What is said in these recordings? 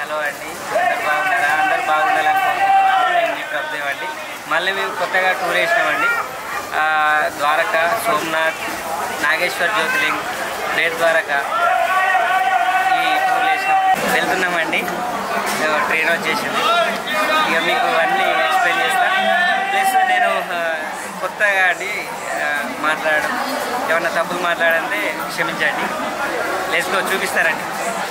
Hello అండి అందరు బాగున్నారా అందరు బాగుండాలని కోరుకుంటున్నాను నేను మీ ప్రభుదేవ్ అండి మళ్ళీ మేము కొత్తగా టూర్ వేసినామండి ఆ, ద్వారక సోమనాథ్ నాగేశ్వర్ జ్యోతిలింగ్ రేట్ ద్వారక ఈ టూర్ వేసినాం వెళ్తున్నామండి ఇదిగో ట్రైన్ వచ్చేసింది ఇక మీకు అన్నీ ఎక్స్ప్లెయిన్ చేస్తా ప్లస్ నేను ఆ, కొత్తగా అండి ఆ, మాట్లాడడం ఏమన్నా తప్పులు మాట్లాడంటే క్షమించండి లేసుకో చూపిస్తారండి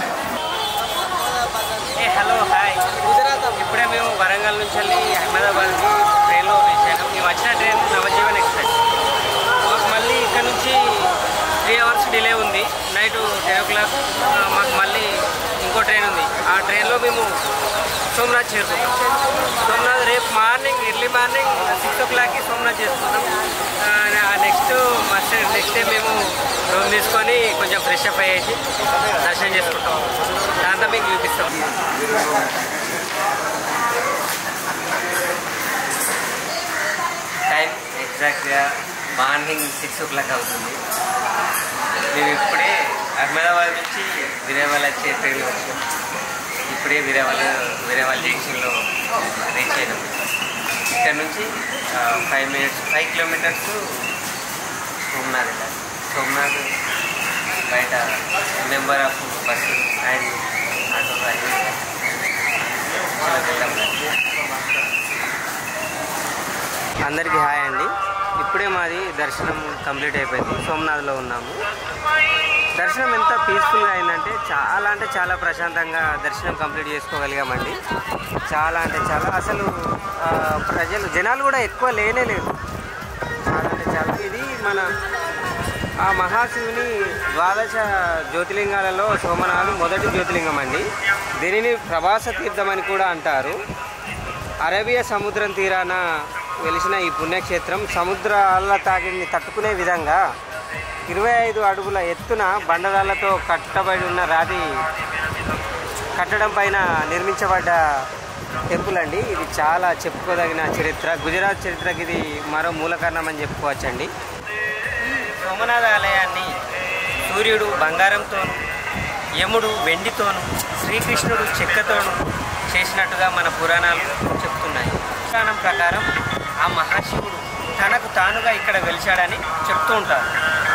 ఏ హలో హాయ్ ఇప్పుడే మేము వరంగల్ నుంచి వెళ్ళి అహ్మదాబాద్కి ట్రైన్లో వేసాను మేము వచ్చిన ట్రైన్ నవజీవన్ ఎక్స్ప్రెస్ మాకు మళ్ళీ ఇక్కడ నుంచి త్రీ అవర్స్ డిలే ఉంది నైట్ టెన్ ఓ క్లాక్ మాకు మళ్ళీ ఇంకో ట్రైన్ ఉంది ఆ ట్రైన్లో మేము సోమనాథ్ చేరుకుంటాం సోమనాథ్ రేపు మార్నింగ్ ఎర్లీ మార్నింగ్ సిక్స్ ఓ క్లాక్కి సోమనాథ్ చేసుకుంటాం నెక్స్ట్ మస్ట్ నెక్స్ట్ డే మేము రూమ్ తీసుకొని కొంచెం ఫ్రెష్ అప్ అయ్యేసి దర్శనం చేసుకుంటాం దాంతో మీకు చూపిస్తాం టైం ఎగ్జాక్ట్గా మార్నింగ్ సిక్స్ ఓ క్లాక్ అవుతుంది మేము ఇప్పుడే అహ్మదాబాద్ నుంచి విరేవాల్ వచ్చే ట్రైన్లో వచ్చాం ఇప్పుడే విరేవాల్ విరేవాల్ జంక్షన్లో రీచ్ అయినాం ఇక్కడ నుంచి five minutes five kilometres Somnath వెళ్ళాలి సోమనాథ్ బయట number of bus and auto అందరికీ హాయ్ అండి ఇప్పుడే మాది దర్శనం కంప్లీట్ అయిపోయింది సోమనాథ్లో ఉన్నాము దర్శనం ఎంత పీస్ఫుల్గా అయిందంటే చాలా అంటే చాలా ప్రశాంతంగా దర్శనం కంప్లీట్ చేసుకోగలిగామండి చాలా అంటే చాలా అసలు ఆ, ప్రజలు జనాలు కూడా ఎక్కువ లేనే లేదు చాలా అంటే చాలా ఇది మన ఆ మహాశివుని ద్వాదశ జ్యోతిలింగాలలో సోమనాథ్ మొదటి జ్యోతిలింగం అండి దీనిని ప్రభాస తీర్థం అని కూడా అంటారు అరేబియా సముద్రం తీరాన వెలిసిన ఈ పుణ్యక్షేత్రం సముద్రాల తాకిడిని తట్టుకునే విధంగా ఇరవై ఐదు అడుగుల ఎత్తున బండరాళ్లతో కట్టబడి ఉన్న రాతి కట్టడం పైన నిర్మించబడ్డ టెంపుల్ అండి ఇది చాలా చెప్పుకోదగిన చరిత్ర గుజరాత్ చరిత్రకి ఇది మరో మూల కారణం అని చెప్పుకోవచ్చండి సోమనాథ ఆలయాన్ని సూర్యుడు బంగారంతోను యముడు వెండితోను శ్రీకృష్ణుడు చెక్కతోను చేసినట్టుగా మన పురాణాలు చెప్తున్నాయి పురాణం ప్రకారం ఆ మహాశివుడు తనకు తానుగా ఇక్కడ వెలిచాడని చెప్తూ ఉంటారు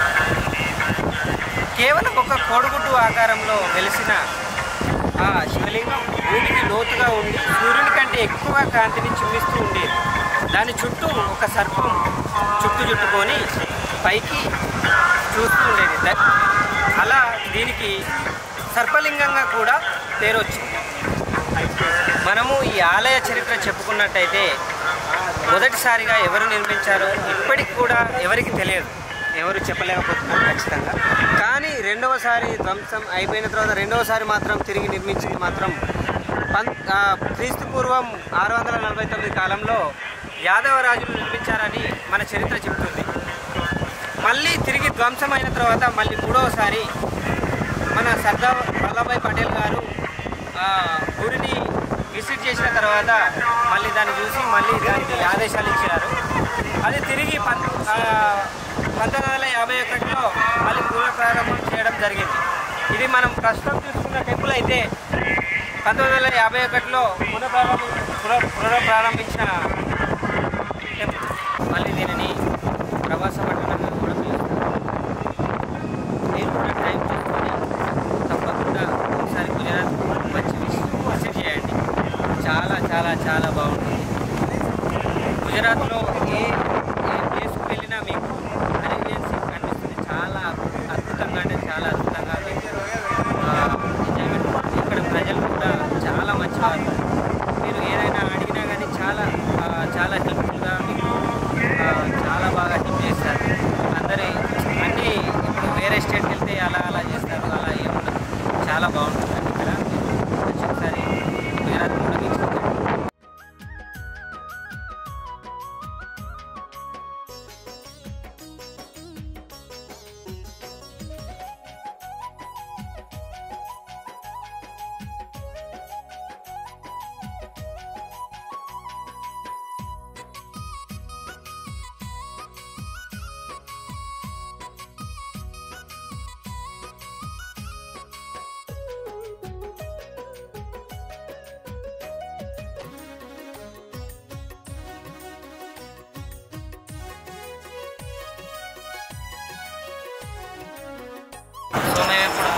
కేవలం ఒక కోడిగుడ్డు ఆకారంలో వెలిసిన ఆ శివలింగం భూమికి లోతుగా ఉండి సూర్యుని కంటే ఎక్కువ కాంతిని చిమ్మిస్తూ ఉండేది దాని చుట్టూ ఒక సర్పం చుట్టు చుట్టుకొని పైకి చూస్తూ ఉండేది ద- అలా దీనికి సర్పలింగంగా కూడా పేరు వచ్చింది మనము ఈ ఆలయ చరిత్ర చెప్పుకున్నట్టయితే మొదటిసారిగా ఎవరు నిర్మించారో ఇప్పటికి కూడా ఎవరికి తెలియదు ఎవరు చెప్పలేకపోతున్నారు ఖచ్చితంగా కానీ రెండవసారి ధ్వంసం అయిపోయిన తర్వాత రెండవసారి మాత్రం తిరిగి నిర్మించింది మాత్రం పం ఆ, క్రీస్తు పూర్వం ఆరు వందల నలభై తొమ్మిది కాలంలో యాదవ రాజులు నిర్మించారని మన చరిత్ర చెబుతుంది మళ్ళీ తిరిగి ధ్వంసమైన తర్వాత మళ్ళీ మూడవసారి మన సర్దార్ వల్లభాయ్ పటేల్ గారు ఆ, ఊరిని విజిట్ చేసిన తర్వాత మళ్ళీ దాన్ని చూసి మళ్ళీ దానికి ఆదేశాలు ఇచ్చారు అది తిరిగి పం ఆ, పంతొమ్మిది వందల యాభై ఒకటిలో మళ్ళీ పునఃప్రారంభం చేయడం జరిగింది ఇది మనం ప్రస్తుతం చూసుకున్న టెంపుల్ అయితే పంతొమ్మిది వందల యాభై ఒకటిలో పునఃప్రారంభం పునః పునఃప్రారంభించిన టెంపుల్ మళ్ళీ దీనిని ప్రవాస పట్టణంగా కూడా పిలుస్తారు మీరు కూడా టైం తీసుకొని తప్పకుండా ఒకసారి గుజరాత్ వచ్చి విజిట్ చేయండి చాలా చాలా చాలా బాగుంటుంది గుజరాత్లో ఏ ఏ ప్లేస్కి వెళ్ళినా మీకు అరేబియన్ సీ కనిపిస్తుంది చాలా అద్భుతంగా అంటే చాలా అద్భుతంగా మీకు ఆ, ఎంజాయ్మెంట్ ఉంటుంది. ఇక్కడ ప్రజలు కూడా చాలా మంచివారు మీరు ఏదైనా అడిగినా కానీ చాలా ఆ, చాలా హెల్ప్ఫుల్గా మీకు ఆ, చాలా బాగా హెల్ప్ చేస్తారు అందరి అన్నీ ఇప్పుడు వేరే స్టేట్కి వెళ్తే అలా అలా చేస్తారు అలా ఏముండదు చాలా బాగుంటుంది ఇక్కడ వచ్చి ఒకసారి గుజరాత్ కూడా వీక్షించండి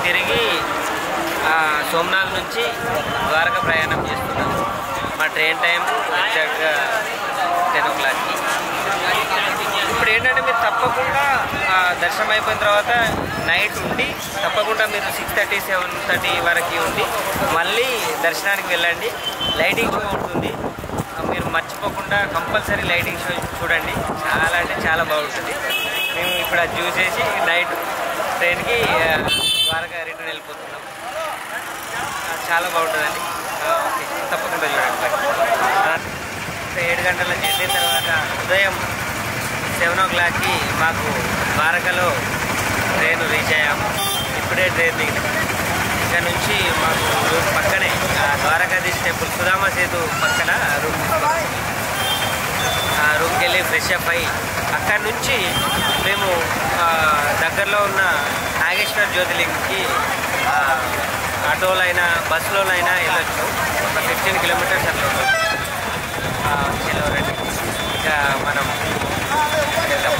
తిరిగి ఆ, సోమనాథ్ నుంచి ద్వారక ప్రయాణం చేస్తున్నాము మా ట్రైన్ టైం ఎగ్జాక్ట్గా టెన్ ఓ క్లాక్కి ఇప్పుడు ఏంటంటే మీరు తప్పకుండా ఆ, దర్శనం అయిపోయిన తర్వాత నైట్ ఉండి తప్పకుండా మీరు సిక్స్ థర్టీ సెవెన్ థర్టీ వరకు ఉండి మళ్ళీ దర్శనానికి వెళ్ళండి లైటింగ్ షో ఉంటుంది ఆ, మీరు మర్చిపోకుండా కంపల్సరీ లైటింగ్ షో చూడండి చాలా అంటే చాలా బాగుంటుంది మేము ఇప్పుడు అది చూసేసి నైట్ ట్రైన్కి ఆ, ద్వారకా రిటర్న్ వెళ్ళిపోతున్నాం ఆ, చాలా బాగుంటుందండి ఆ, ఓకే తప్పకుండా చూడండి ఆ, ఏడు గంటల చేసిన తర్వాత ఉదయం సెవెన్ ఓ క్లాక్కి మాకు ద్వారకలో ట్రైన్ రీచ్ అయ్యాము ఇప్పుడే ట్రైన్ దిగింది ఇక్కడ నుంచి మాకు రూమ్ పక్కనే ఆ, ద్వారకాధీశ్ టెంపుల్ సుధామ సేతు పక్కన రూమ్ తీసుకున్నాం. ఆ రూమ్కి వెళ్ళి ఫ్రెష్ అప్ అయ్యి అక్కడి నుంచి మేము ఆ, దగ్గరలో ఉన్న నాగేశ్వర జ్యోతిలింగ్కి ఆ, ఆటోలైనా బస్సులోనైనా వెళ్ళొచ్చు ఒక ఫిఫ్టీన్ కిలోమీటర్స్ అట్లా ఉంటుంది ఆ, చలో రండి ఇక మనం వెళ్దాం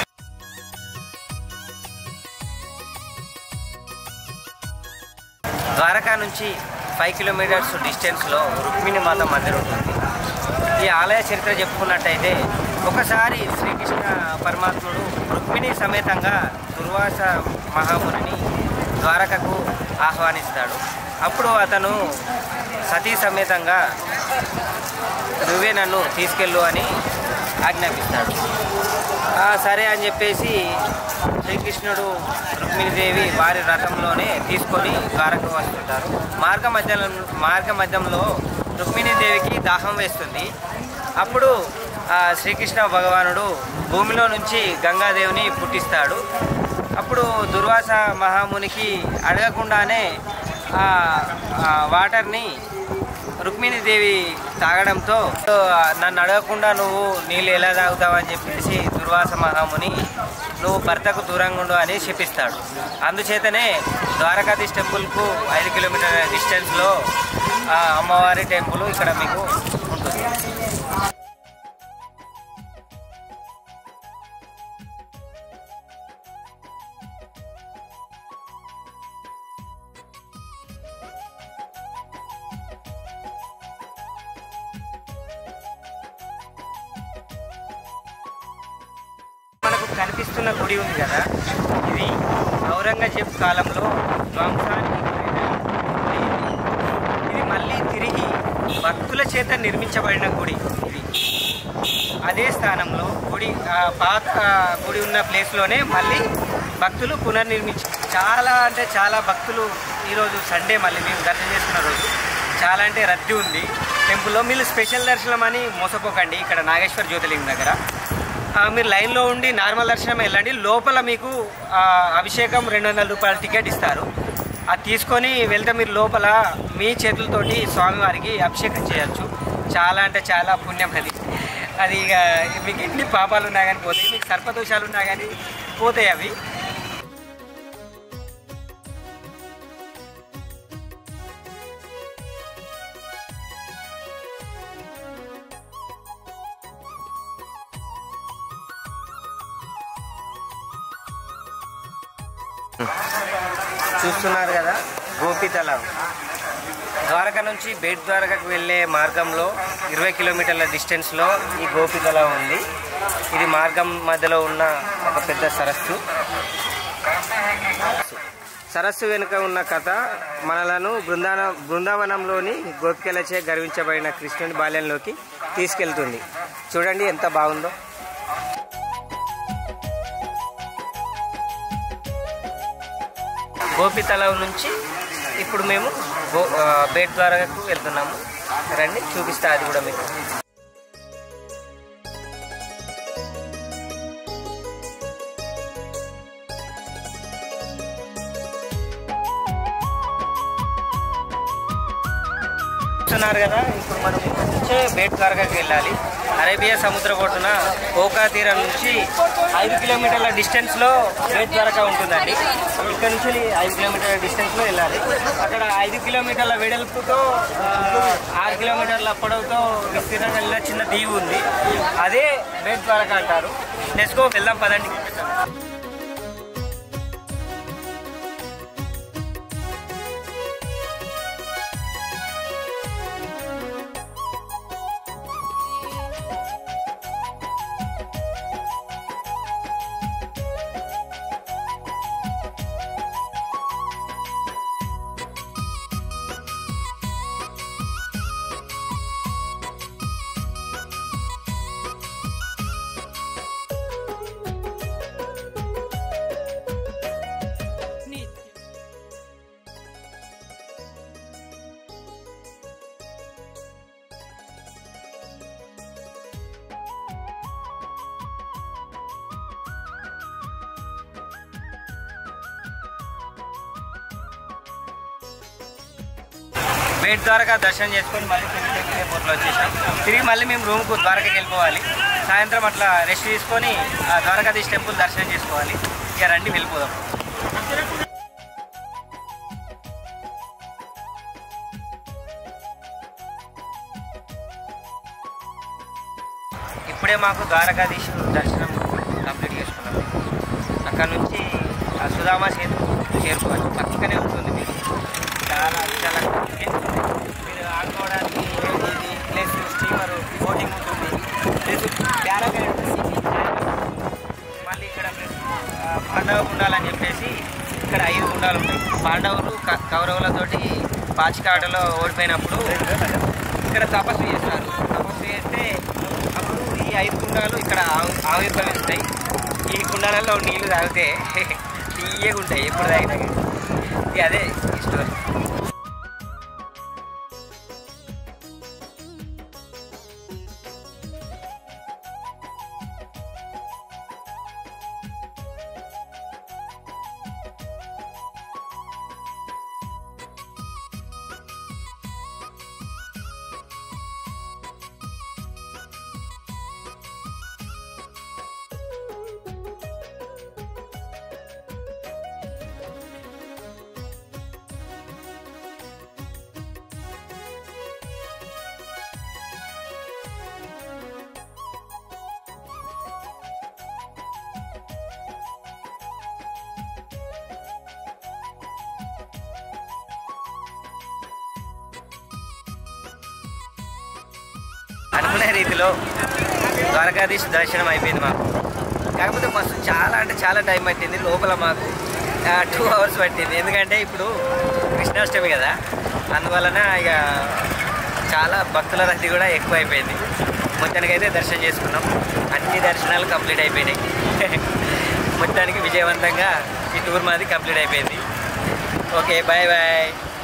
ద్వారకా నుంచి ఫైవ్ కిలోమీటర్స్ డిస్టెన్స్లో రుక్మిణి మాత మందిరం ఉంటుంది ఈ ఆలయ చరిత్ర చెప్పుకున్నట్టయితే ఒకసారి శ్రీకృష్ణ పరమాత్ముడు రుక్మిణి సమేతంగా దుర్వాస మహామునిని ద్వారకకు ఆహ్వానిస్తాడు అప్పుడు అతను సతీ సమేతంగా నువ్వే నన్ను తీసుకెళ్ళు అని ఆజ్ఞాపిస్తాడు ఆ, సరే అని చెప్పేసి శ్రీకృష్ణుడు రుక్మిణీదేవి వారి రథంలోనే తీసుకొని ద్వారకు వస్తుంటారు మార్గ మధ్యంలో మార్గ మధ్యంలో రుక్మిణీదేవికి దాహం వేస్తుంది అప్పుడు ఆ, శ్రీకృష్ణ భగవానుడు భూమిలో నుంచి గంగాదేవిని పుట్టిస్తాడు అప్పుడు దుర్వాస మహామునికి అడగకుండానే ఆ ఆ వాటర్ని రుక్మిణీదేవి తాగడంతో "ఆ, నన్ను అడగకుండా నువ్వు నీళ్ళు ఎలా తాగుతావు అని చెప్పేసి దుర్వాస మహాముని నువ్వు భర్తకు దూరంగా ఉండు అని శపిస్తాడు అందుచేతనే ద్వారకాధీశ్ టెంపుల్కు ఐదు కిలోమీటర్ల డిస్టెన్స్లో ఆ అమ్మవారి టెంపుల్ ఇక్కడ మీకు ఉంటుంది మనకు కనిపిస్తున్న గుడి ఉంది కదా ఇది ఔరంగజేబ్ కాలంలో ధ్వంసానికి గురైన గుడి ఇది. ఇది మళ్ళీ తిరిగి భక్తుల చేత నిర్మించబడిన గుడి ఇది అదే స్థానంలో గుడి ఆ పాత గుడి ఉన్న ప్లేస్లోనే మళ్ళీ భక్తులు పునర్నిర్మించి చాలా అంటే చాలా భక్తులు ఈరోజు సండే మళ్ళీ మేము దర్శనం చేసుకున్న రోజు చాలా అంటే రద్దీ ఉంది టెంపుల్లో మీరు స్పెషల్ దర్శనం అని మోసపోకండి ఇక్కడ నాగేశ్వర జ్యోతిలింగం దగ్గర ఆ, మీరు లైన్లో ఉండి నార్మల్ దర్శనం వెళ్ళండి లోపల మీకు ఆ, అభిషేకం రెండు వందల రూపాయల టికెట్ ఇస్తారు అది తీసుకొని వెళ్తే మీరు లోపల మీ చేతులతోటి స్వామివారికి అభిషేకం చేయొచ్చు చాలా అంటే చాలా పుణ్యం అది అది ఇక మీకు ఎన్ని పాపాలు ఉన్నా కానీ పోతాయి మీకు సర్పదోషాలు ఉన్నా కానీ పోతాయి అవి చూస్తున్నారు కదా గోపితలం ద్వారక నుంచి బేట్ ద్వారకకు వెళ్ళే మార్గంలో ఇరవై కిలోమీటర్ల డిస్టెన్స్లో ఈ గోపితలం ఉంది ఇది మార్గం మధ్యలో ఉన్న ఒక పెద్ద సరస్సు సరస్సు వెనుక ఉన్న కథ మనలను బృందాన బృందావనంలోని గోపికలచే గర్వించబడిన కృష్ణుని బాల్యంలోకి తీసుకెళ్తుంది చూడండి ఎంత బాగుందో గోపితలం నుంచి ఇప్పుడు మేము గో ఆ, బేట్ ద్వారకకు వెళ్తున్నాము రండి చూపిస్తా అది కూడా మీకు చూస్తున్నారు కదా ఇప్పుడు మనం వచ్చే బేట్ ద్వారకకి వెళ్ళాలి అరేబియా సముద్ర ఒడ్డున ఓకా తీరం నుంచి ఐదు కిలోమీటర్ల డిస్టెన్స్లో బేట్ ద్వారక ఉంటుందండి ఇక్కడ నుంచి ఐదు కిలోమీటర్ల డిస్టెన్స్లో వెళ్ళాలి అక్కడ ఐదు కిలోమీటర్ల వెడల్పుతో ఆ, ఆరు కిలోమీటర్ల పొడవుతో విస్తీర్ణం వెళ్ళిన చిన్న దీవి ఉంది అదే బేట్ ద్వారక అంటారు నెక్స్ట్గో వెళ్దాం పదండి బేట్ ద్వారకా దర్శనం చేసుకొని మళ్ళీ తిరిగి ఎయిర్పోర్ట్లో వచ్చేసాం తిరిగి మళ్ళీ మేము రూమ్కు ద్వారకాకి వెళ్ళిపోవాలి సాయంత్రం అట్లా రెస్ట్ తీసుకొని ఆ ద్వారకాధీశ్ టెంపుల్ దర్శనం చేసుకోవాలి ఇక రండి వెళ్ళిపోదాం ఇప్పుడే మాకు ద్వారకాధీశ్ దర్శనం కంప్లీట్ చేసుకున్నాం అక్కడ నుంచి ఆ సుధామా సేతు చేరుకోవచ్చు పక్కనే ఉంటుంది మీరు చాలా చాలా convenient ఉంది. మీరు ఆడుకోవడానికి ఇది ప్లేస్ స్టీమర్ బోటింగ్ ఉంటుంది ప్లస్ ప్యారాగ్లైడ్ ఉంటుంది. మళ్ళీ ఇక్కడ ప్లస్ ఆ, పాండవ గుండాలని చెప్పేసి ఇక్కడ ఐదు గుండాలు ఉంటాయి పాండవులు క- కౌరవులతోటి పాచికాటలో ఓడిపోయినప్పుడు ఇక్కడ తపస్సు చేస్తారు తపస్సు చేస్తే అప్పుడు ఈ ఐదు గుండాలు ఇక్కడ ఆవి- ఆవిర్భవిస్తాయి ఈ కుండాలలో నీళ్లు తాగితే తీయగా ఉంటాయి ఎప్పుడు తాగినా కానీ. ఇది అదే ఈ స్టోరీ అనుకునే రీతిలో ద్వారకాధీశ్ దర్శనం అయిపోయింది మాకు కాకపోతే మస్తు చాలా అంటే చాలా టైం పట్టింది లోపల మాకు టూ అవర్స్ పట్టింది ఎందుకంటే ఇప్పుడు కృష్ణాష్టమి కదా అందువలన ఇక చాలా భక్తుల రద్దీ కూడా ఎక్కువ అయిపోయింది మొత్తానికైతే దర్శనం చేసుకున్నాం అన్ని దర్శనాలు కంప్లీట్ అయిపోయినాయి మొత్తానికి విజయవంతంగా ఈ టూర్ మాది కంప్లీట్ అయిపోయింది ఓకే బాయ్ బాయ్